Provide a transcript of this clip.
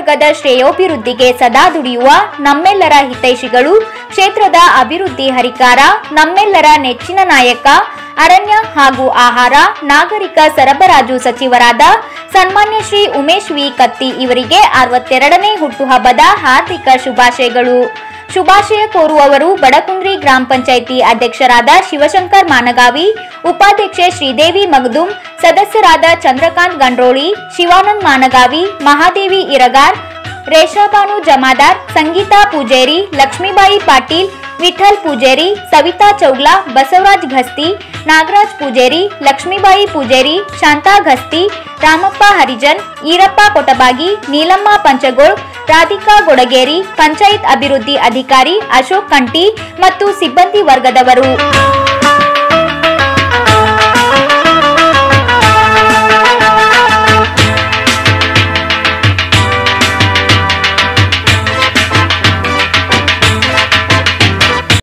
ವರ್ಗದ ಶ್ರೇಯೋಭಿವೃದ್ಧಿಗೆ ಸದಾ ದುಡಿಯುವ ನಮ್ಮೆಲ್ಲರ ಹಿತೈಷಿಗಳು ಕ್ಷೇತ್ರದ ಅಭಿವೃದ್ಧಿ ಹರಿಕಾರ ನಮ್ಮೆಲ್ಲರ ನೆಚ್ಚಿನ ನಾಯಕ ಅರಣ್ಯ ಹಾಗೂ ಆಹಾರ ನಾಗರಿಕ ಸರಬರಾಜು ಸಚಿವರಾದ ಸನ್ಮಾನ್ಯ ಶ್ರೀ ಉಮೇಶ್ ವಿ ಕತ್ತಿ ಇವರಿಗೆ ಅರವತ್ತೆರಡನೇ ಹುಟ್ಟುಹಬ್ಬದ ಹಾರ್ದಿಕ ಶುಭಾಶಯಗಳು ಶುಭಾಶಯ ಕೋರುವವರು ಬಡಕುಂದ್ರಿ ಗ್ರಾಮ ಪಂಚಾಯಿತಿ ಅಧ್ಯಕ್ಷರಾದ ಶಿವಶಂಕರ್ ಮಾನಗಾವಿ ಉಪಾಧ್ಯಕ್ಷೆ ಶ್ರೀದೇವಿ ಮಗದುಂ ಸದಸ್ಯರಾದ ಚಂದ್ರಕಾಂತ್ ಗಂಡ್ರೋಳಿ ಶಿವಾನಂದ್ ಮಾನಗಾವಿ ಮಹಾದೇವಿ ಇರಗಾರ್ ರೇಷಾಬಾನು ಜಮಾದಾರ್ ಸಂಗೀತಾ ಪೂಜೇರಿ ಲಕ್ಷ್ಮೀಬಾಯಿ ಪಾಟೀಲ್ ವಿಠಲ್ ಪೂಜೇರಿ ಸವಿತಾ ಚೌಗ್ಲಾ ಬಸವರಾಜ್ ಘಸ್ತಿ ನಾಗರಾಜ್ ಪೂಜೇರಿ ಲಕ್ಷ್ಮೀಬಾಯಿ ಪೂಜೇರಿ ಶಾಂತಾ ಘಸ್ತಿ ರಾಮಪ್ಪ ಹರಿಜನ್ ಈರಪ್ಪ ಕೊಟಬಾಗಿ ನೀಲಮ್ಮ ಪಂಚಗೋಳ್ ರಾಧಿಕಾ ಗೊಡಗೇರಿ ಪಂಚಾಯತ್ ಅಭಿವೃದ್ಧಿ ಅಧಿಕಾರಿ ಅಶೋಕ್ ಕಂಟಿ ಮತ್ತು ಸಿಬ್ಬಂದಿ ವರ್ಗದವರು